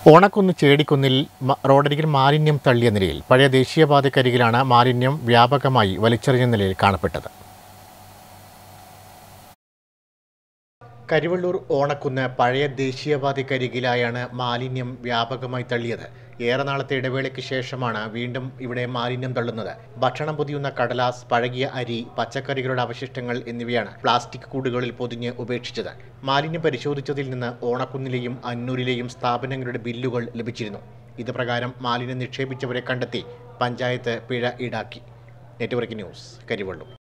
ഓണക്കുന്ന് ചേടിക്കുന്നിൽ മ- റോഡരികിൽ മാലിന്യം തള്ളിയ നിലയിൽ പഴയ ദേശീയപാതക്കരികിലാണ് മാലിന്യം വ്യാപകമായി വലിച്ചെറിഞ്ഞ നിലയിൽ കാണപ്പെട്ടത് കരിവള്ളൂർ ഓണക്കുന്ന് പഴയ ദേശീയപാതക്കരികിലായാണ് മാലിന്യം വ്യാപകമായി തള്ളിയത് ഏറെ നാളത്തെ ഇടവേളയ്ക്ക് ശേഷമാണ് വീണ്ടും ഇവിടെ മാലിന്യം തള്ളുന്നത് ഭക്ഷണം പൊതിയുന്ന കടലാസ് പഴകിയ അരി പച്ചക്കറികളുടെ അവശിഷ്ടങ്ങൾ എന്നിവയാണ് പ്ലാസ്റ്റിക് കൂടുകളിൽ പൊതിഞ്ഞ് ഉപേക്ഷിച്ചത് മാലിന്യം പരിശോധിച്ചതിൽ നിന്ന് ഓണക്കുന്നിലെയും അന്നൂരിലെയും സ്ഥാപനങ്ങളുടെ ബില്ലുകൾ ലഭിച്ചിരുന്നു ഇത് പ്രകാരം മാലിന്യം നിക്ഷേപിച്ചവരെ കണ്ടെത്തി പഞ്ചായത്ത് പിഴ ഈടാക്കി നെറ്റ്വർക്ക് ന്യൂസ് കരിവള്ളൂർ